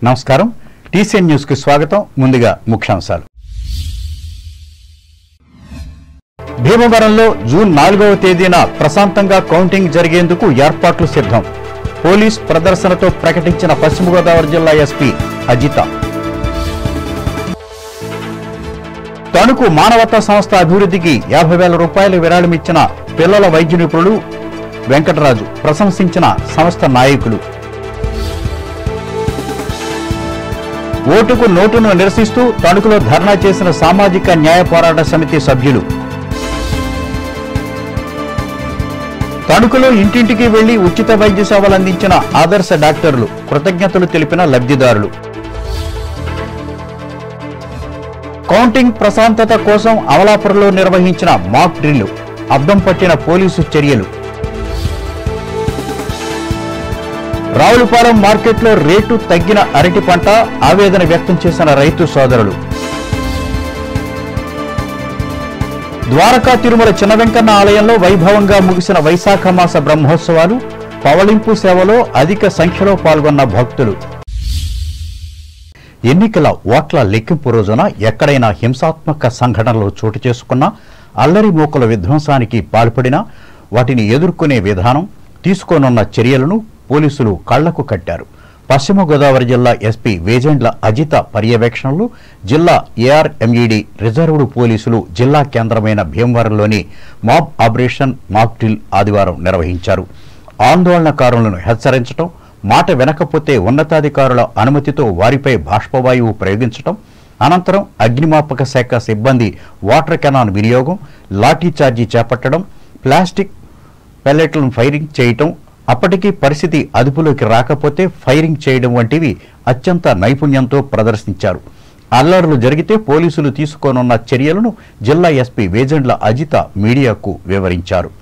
నమస్కారం TCN news కి స్వాగతం ముందుగా ముఖ్యాంశాలు భీమవరంలో జూన్ నాలుగవ తేదీన ప్రశాంతంగా కౌంటింగ్ జరిగేందుకు ఏర్పాట్లు సిద్ధం పోలీస్ ప్రదర్శనతో ప్రకటించిన పశ్చిమ గోదావరి జిల్లా ఎస్పీ అజిత తణుకు మానవతా సంస్థ అభివృద్ధికి యాభై వేల రూపాయల విరాళమిచ్చిన పిల్లల వైద్య నిపుణులు వెంకటరాజు ప్రశంసించిన సంస్థ నాయకులు ఓటుకు నోటును నిరసిస్తూ తణుకులో ధర్నా చేసిన సామాజిక న్యాయ పోరాట సమితి సభ్యులు తణుకులో ఇంటింటికి వెళ్లి ఉచిత వైద్య సేవలు అందించిన ఆదర్శ డాక్టర్లు కృతజ్ఞతలు తెలిపిన లబ్ధిదారులు కౌంటింగ్ ప్రశాంతత కోసం అమలాపురంలో నిర్వహించిన మాక్ డ్రిల్ అద్దం పట్టిన పోలీసు చర్యలు రావులపాలెం మార్కెట్లో రేటు తగ్గిన అరటి పంట ఆవేదన వ్యక్తం చేసిన రైతు సోదరులు ద్వారకా తిరుమల చిన్న వెంకన్న ఆలయంలో వైభవంగా ముగిసిన వైశాఖ మాస బ్రహ్మోత్సవాలు పవళింపు సేవలో అధిక సంఖ్యలో పాల్గొన్న భక్తులు ఎన్నికల ఓట్ల లెక్కింపు రోజున ఎక్కడైనా హింసాత్మక సంఘటనలు చోటు చేసుకున్నా అల్లరి మూకల విధ్వంసానికి పాల్పడినా వాటిని ఎదుర్కొనే విధానం తీసుకోనున్న చర్యలను పోలీసులు కళ్లకు కట్టారు పశ్చిమ గోదావరి జిల్లా ఎస్పీ వేజెండ్ల అజిత పర్యవేక్షణలో జిల్లా ఏఆర్ఎంఈడి రిజర్వ్డ్ పోలీసులు జిల్లా కేంద్రమైన భీమవరంలోని మాబ్ ఆపరేషన్ మాక్ డ్రిల్ ఆదివారం నిర్వహించారు ఆందోళనకారులను హెచ్చరించడం మాట వినకపోతే ఉన్నతాధికారుల అనుమతితో వారిపై బాష్పవాయువు ప్రయోగించడం అనంతరం అగ్నిమాపక శాఖ సిబ్బంది వాటర్ కెనాన్ వినియోగం లాఠీచార్జీ చేపట్టడం ప్లాస్టిక్ పెల్లెట్లను ఫైరింగ్ చేయటం అప్పటికీ పరిస్థితి అదుపులోకి రాకపోతే ఫైరింగ్ చేయడం వంటివి అత్యంత నైపుణ్యంతో ప్రదర్శించారు అల్లర్లు జరిగితే పోలీసులు తీసుకోనున్న చర్యలను జిల్లా ఎస్పీ వేజెండ్ల అజిత మీడియాకు వివరించారు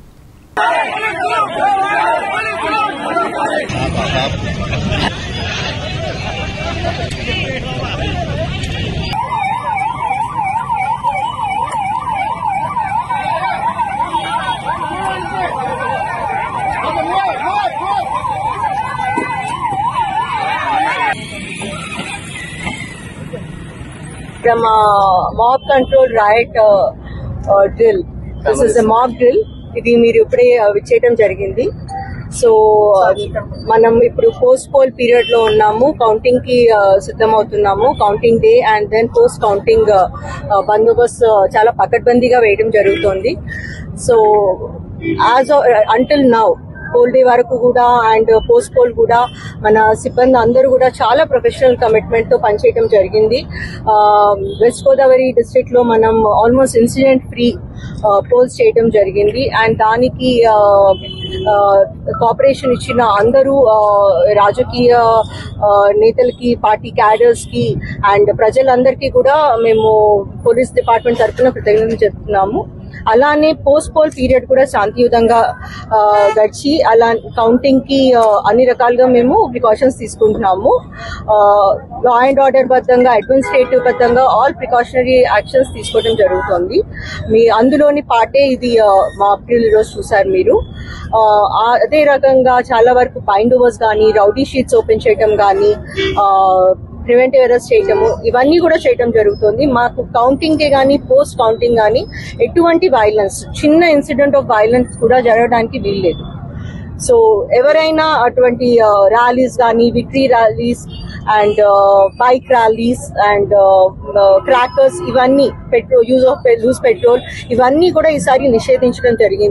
from uh, mob control riot uh, uh, drill. This is a mob drill. ఇది మీరు ఇప్పుడే uh, చేయడం జరిగింది సో మనం ఇప్పుడు పోస్ట్ పోల్ పీరియడ్ లో ఉన్నాము కౌంటింగ్ కి uh, సిద్ధమవుతున్నాము counting day and then post counting బందోబస్తు uh, చాలా పకడ్బందీగా వేయడం జరుగుతుంది so as until now poll day వరకు కూడా అండ్ పోస్ట్ పోల్ కూడా మన సిబ్బంది అందరూ కూడా చాలా ప్రొఫెషనల్ కమిట్మెంట్ తో పనిచేయడం జరిగింది వెస్ట్ గోదావరి డిస్ట్రిక్ట్ లో మనం ఆల్మోస్ట్ ఇన్సిడెంట్ ఫ్రీ పోల్స్ చేయడం జరిగింది అండ్ దానికి కోఆపరేషన్ ఇచ్చిన అందరూ ఆ, రాజకీయ ఆ, నేతలకి పార్టీ క్యాడర్స్ కి అండ్ ప్రజలందరికీ కూడా మేము పోలీస్ డిపార్ట్మెంట్ తరఫున కృతజ్ఞతలు చెప్తున్నాము అలానే పోస్ట్ పోల్ పీరియడ్ కూడా శాంతియుతంగా ఆ, గడిచి అలా కౌంటింగ్ కి ఆ, అన్ని రకాలుగా మేము ప్రికాషన్స్ తీసుకుంటున్నాము లా అండ్ ఆర్డర్ బద్దంగా అడ్మినిస్ట్రేటివ్ బద్దంగా ఆల్ ప్రికాషనరీ యాక్షన్స్ తీసుకోవడం జరుగుతుంది మీ అందులోని పార్టే ఇది మా అప్రిల్ రోజు చూసారు మీరు ఆ, ఆ- అదే రకంగా చాలా వరకు బైండ్ ఓవర్స్ కానీ రౌడీ షీట్స్ ఓపెన్ చేయడం కానీ ప్రివెంటివ్ అరెస్ట్ చేయటము ఇవన్నీ కూడా చేయటం జరుగుతుంది మాకు కౌంటింగ్ కే కానీ పోస్ట్ కౌంటింగ్ కానీ ఎటువంటి వైలెన్స్ చిన్న ఇన్సిడెంట్ ఆఫ్ వైలెన్స్ కూడా జరగడానికి వీల్లేదు సో ఎవరైనా అటువంటి ర్యాలీస్ కానీ victory rallies and bike rallies and crackers ఇవన్నీ petrol use of loose petrol ఇవన్నీ కూడా ఈసారి నిషేధించడం జరిగింది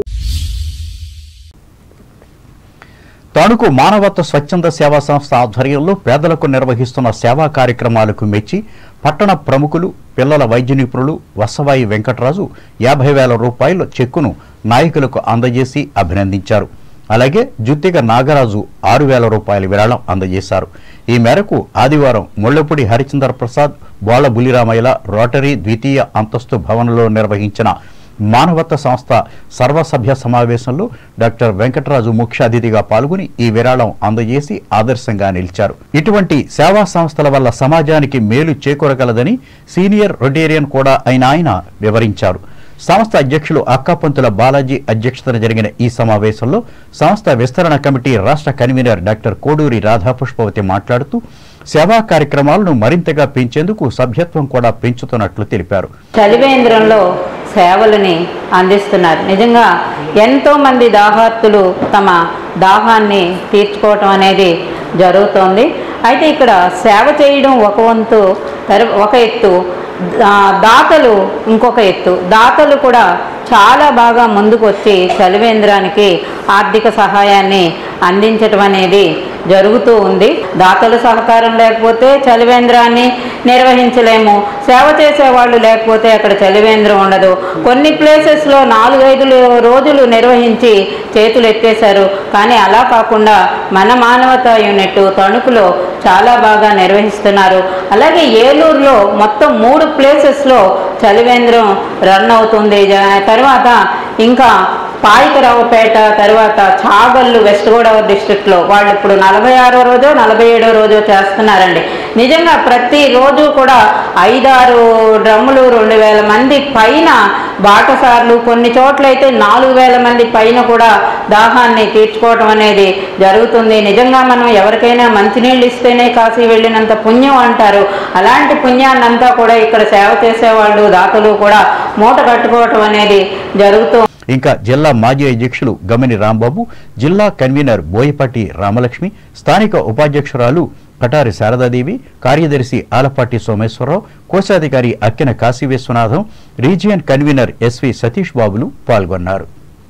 తణుకు మానవత్వ స్వచ్ఛంద సేవా సంస్థ ఆధ్వర్యంలో పేదలకు నిర్వహిస్తున్న సేవా కార్యక్రమాలకు మెచ్చి పట్టణ ప్రముఖులు పిల్లల వైద్య నిపుణులు వసవాయి వెంకటరాజు యాభై వేల రూపాయల చెక్కును నాయకులకు అందజేసి అభినందించారు అలాగే జుత్తిగ నాగరాజు ఆరు వేల రూపాయల విరాళం అందజేశారు ఈ మేరకు ఆదివారం ముళ్లపూడి హరిచందర్ ప్రసాద్ బోళ బులిరామయ్యల రోటరీ ద్వితీయ అంతస్తు భవనంలో నిర్వహించిన మానవత్వ సంస్థ సర్వసభ్య సమావేశంలో డాక్టర్ వెంకటరాజు ముఖ్య అతిథిగా పాల్గొని ఈ విరాళం అందజేసి ఆదర్శంగా నిలిచారు ఇటువంటి సేవా సంస్థల వల్ల సమాజానికి మేలు చేకూరగలదని సీనియర్ రొటేరియన్ కూడా అయిన ఆయన వివరించారు సంస్థ అధ్యక్షులు అక్కాపంతుల బాలాజీ అధ్యక్షతన జరిగిన ఈ సమావేశంలో సంస్థ విస్తరణ కమిటీ రాష్ట్ర కన్వీనర్ డాక్టర్ కోడూరి రాధాపుష్పవతి మాట్లాడుతూ సేవా కార్యక్రమాలను మరింతగా పెంచేందుకు సభ్యత్వం కూడా పెంచుతున్నట్లు తెలిపారు చలివేంద్రంలో సేవలని అందిస్తున్నారు నిజంగా ఎంతో మంది దాహార్తులు తమ దాహాన్ని తీర్చుకోవటం అనేది జరుగుతోంది అయితే ఇక్కడ సేవ చేయడం ఒక వంతు తర్ ఒక ఎత్తు ఆ, దాతలు ఇంకొక ఎత్తు దాతలు కూడా చాలా బాగా ముందుకు వచ్చి చలివేంద్రానికి ఆర్థిక సహాయాన్ని అందించటం అనేది జరుగుతూ ఉంది దాతల సహకారం లేకపోతే చలివేంద్రాన్ని నిర్వహించలేము సేవ చేసే వాళ్ళు లేకపోతే అక్కడ చలివేంద్రం ఉండదు కొన్ని ప్లేసెస్లో నాలుగైదు రోజులు నిర్వహించి చేతులు ఎత్తేశారు కానీ అలా కాకుండా మన మానవతా యూనిట్ తణుకులో చాలా బాగా నిర్వహిస్తున్నారు అలాగే ఏలూరులో మొత్తం మూడు ప్లేసెస్లో చలివేంద్రం రన్ అవుతుంది జ- తర్వాత ఇంకా పాయికరావుపేట తర్వాత చాగల్లు వెస్ట్ గోదావరి డిస్ట్రిక్ట్లో వాళ్ళు ఇప్పుడు నలభై ఆరో రోజు నలభై ఏడో రోజు చేస్తున్నారండి నిజంగా ప్రతి రోజు కూడా ఐదారు డ్రమ్ములు రెండు వేల మంది పైన బాటసార్లు కొన్ని చోట్లయితే నాలుగు వేల మంది పైన కూడా దాహాన్ని తీర్చుకోవటం అనేది జరుగుతుంది నిజంగా మనం ఎవరికైనా మంచినీళ్ళు ఇస్తేనే కాశీ వెళ్ళినంత పుణ్యం అంటారు అలాంటి పుణ్యాన్నంతా కూడా ఇక్కడ సేవ చేసేవాళ్ళు దాతలు కూడా మూట కట్టుకోవటం అనేది జరుగుతూ ఇంకా జిల్లా మాజీ అధ్యక్షులు గమిని రాంబాబు జిల్లా కన్వీనర్ బోయపాటి రామలక్ష్మి స్థానిక ఉపాధ్యక్షురాలు కటారి శారదాదేవి కార్యదర్శి ఆలపాటి సోమేశ్వరరావు కోశాధికారి Akkina Kasi Viswanatham region convener S V Satish బాబులు పాల్గొన్నారు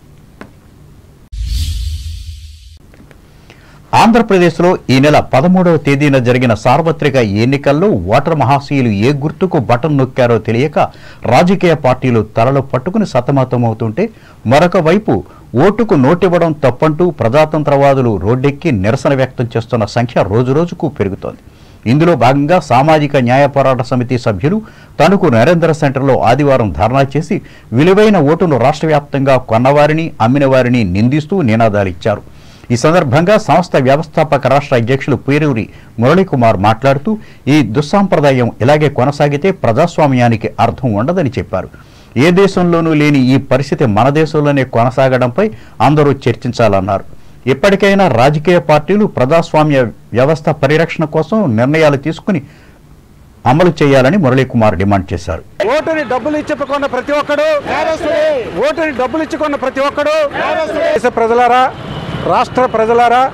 ఆంధ్రప్రదేశ్లో ఈ నెల పదమూడవ తేదీన జరిగిన సార్వత్రిక ఎన్నికల్లో ఓటర్ మహాశయులు ఏ గుర్తుకు బటన్ నొక్కారో తెలియక రాజకీయ పార్టీలు తలలు పట్టుకుని సతమతమవుతుంటే మరొక వైపు ఓటుకు నోటివ్వడం తప్పంటూ ప్రజాతంత్రవాదులు రోడ్డెక్కి నిరసన వ్యక్తం చేస్తున్న సంఖ్య రోజురోజుకు పెరుగుతోంది ఇందులో భాగంగా సామాజిక న్యాయ పోరాట సమితి సభ్యులు తణుకు నరేంద్ర సెంటర్లో ఆదివారం ధర్నా చేసి విలువైన ఓటును రాష్ట్ర వ్యాప్తంగా కొన్నవారిని అమ్మిన వారిని నిందిస్తూ నినాదాలిచ్చారు ఈ సందర్భంగా సంస్థ వ్యవస్థాపక రాష్ట్ర అధ్యక్షులు పేరూరి మురళీకుమార్ మాట్లాడుతూ ఈ దుస్సాంప్రదాయం ఇలాగే కొనసాగితే ప్రజాస్వామ్యానికి అర్థం ఉండదని చెప్పారు ఏ దేశంలోనూ లేని ఈ పరిస్థితి మన దేశంలోనే కొనసాగడంపై అందరూ చర్చించాలన్నారు ఇప్పటికైనా రాజకీయ పార్టీలు ప్రజాస్వామ్య వ్యవస్థ పరిరక్షణ కోసం నిర్ణయాలు తీసుకుని అమలు చేయాలని మురళీకుమార్ డిమాండ్ చేశారు ఓటుని డబ్బులు ఇచ్చుకున్న ప్రతి ఒక్కడు ఓటుని డబ్బులు ఇచ్చుకున్న ప్రతి ఒక్కడు దేశ ప్రజలారా రాష్ట్ర ప్రజలారా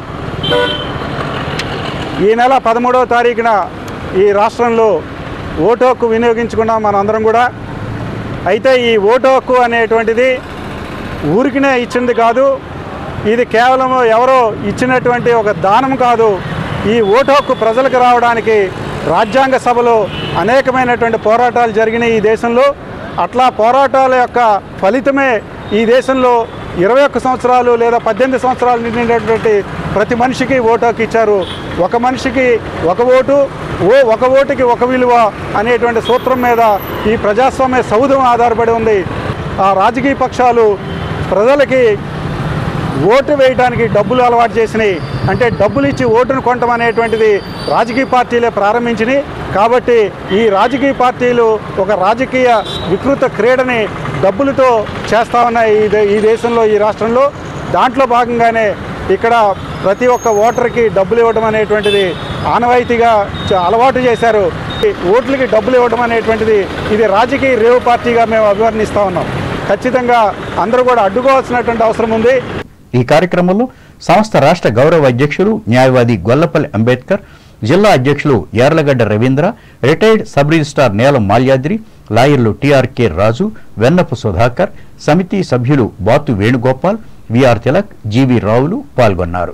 ఈ నెల పదమూడవ తారీఖున ఈ రాష్ట్రంలో ఓటు హక్కు వినియోగించుకున్నాం మనందరం కూడా అయితే ఈ ఓటు హక్కు అనేటువంటిది ఊరికినే ఇచ్చింది కాదు ఇది కేవలం ఎవరో ఇచ్చినటువంటి ఒక దానం కాదు ఈ ఓటు హక్కు ప్రజలకు రావడానికి రాజ్యాంగ సభలో అనేకమైనటువంటి పోరాటాలు జరిగినాయి ఈ దేశంలో అట్లా పోరాటాల యొక్క ఫలితమే ఈ దేశంలో ఇరవై ఒక్క సంవత్సరాలు లేదా పద్దెనిమిది సంవత్సరాలు నిండినటువంటి ప్రతి మనిషికి ఓటు హక్కు ఇచ్చారు ఒక మనిషికి ఒక ఓటు ఓ ఒక ఓటుకి ఒక విలువ అనేటువంటి సూత్రం మీద ఈ ప్రజాస్వామ్య సౌధం ఆధారపడి ఉంది ఆ రాజకీయ పక్షాలు ప్రజలకి ఓటు వేయడానికి డబ్బులు అలవాటు చేసినాయి అంటే డబ్బులు ఇచ్చి ఓటును కొనటం అనేటువంటిది రాజకీయ పార్టీలే ప్రారంభించినాయి కాబట్టి ఈ రాజకీయ పార్టీలు ఒక రాజకీయ వికృత క్రీడని డబ్బులతో చేస్తా ఉన్నాయి ఈ దే- ఈ దేశంలో ఈ రాష్ట్రంలో దాంట్లో భాగంగానే ఇక్కడ ప్రతి ఒక్క ఓటర్కి డబ్బులు ఇవ్వడం అనేటువంటిది ఆనవాయితీగా చ- అలవాటు చేశారు ఈ ఓట్లకి డబ్బులు ఇవ్వడం అనేటువంటిది ఇది రాజకీయ రేవు పార్టీగా మేము అభివర్ణిస్తూ ఉన్నాం ఖచ్చితంగా అందరూ కూడా అడ్డుకోవాల్సినటువంటి అవసరం ఉంది ఈ కార్యక్రమంలో సంస్థ రాష్ట్ర గౌరవ అధ్యక్షులు న్యాయవాది గొల్లపల్లి అంబేద్కర్ జిల్లా అధ్యక్షులు Yarlagadda Ravindra retired sub registrar Nelam Malyadri లాయర్లు టీఆర్కే రాజు వెన్నపు సుధాకర్ సమితి సభ్యులు బాతు వేణుగోపాల్ విఆర్ తిలక్ జీవి రావులు పాల్గొన్నారు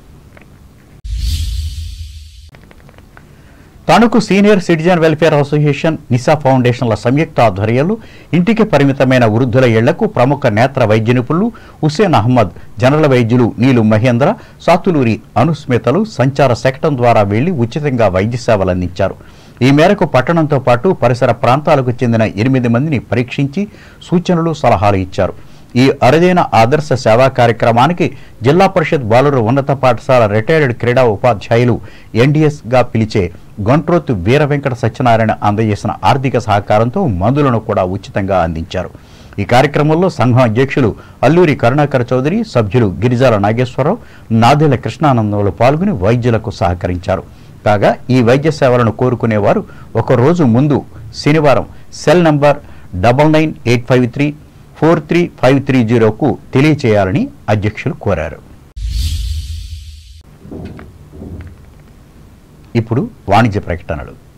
Tanuku senior citizen welfare association Nisa ఫౌండేషన్ల సంయుక్త ఆధ్వర్యంలో ఇంటికి పరిమితమైన వృద్ధుల ఇళ్లకు ప్రముఖ నేత్ర వైద్య నిపుణులు హుసేన్ అహ్మద్ జనరల్ వైద్యులు నీలు మహేంద్ర సాతులూరి అనుస్మితలు సంచార శకటం ద్వారా వెళ్లి ఉచితంగా వైద్య సేవలు అందించారు ఈ మేరకు పట్టణంతో పాటు పరిసర ప్రాంతాలకు చెందిన ఎనిమిది మందిని పరీక్షించి సూచనలు సలహాలు ఇచ్చారు ఈ అరుదైన ఆదర్శ సేవా కార్యక్రమానికి జిల్లా పరిషత్ బాలుర ఉన్నత పాఠశాల రిటైర్డ్ క్రీడా ఉపాధ్యాయులు ఎన్డీఎస్ గా పిలిచే గొంట్రోతు వీర వెంకట సత్యనారాయణ అందజేసిన ఆర్థిక సహకారంతో మందులను కూడా ఉచితంగా అందించారు ఈ కార్యక్రమంలో సంఘం అధ్యక్షులు అల్లూరి కరుణాకర్ చౌదరి సభ్యులు గిరిజాల నాగేశ్వరరావు నాదెల కృష్ణానందములు పాల్గొని వైద్యులకు సహకరించారు కాగా ఈ వైద్య సేవలను కోరుకునేవారు ఒక రోజు ముందు శనివారం cell number double nine eight five three four three five three జీరోకు తెలియచేయాలని అధ్యక్షులు కోరారు ఇప్పుడు వాణిజ్య ప్రకటనలు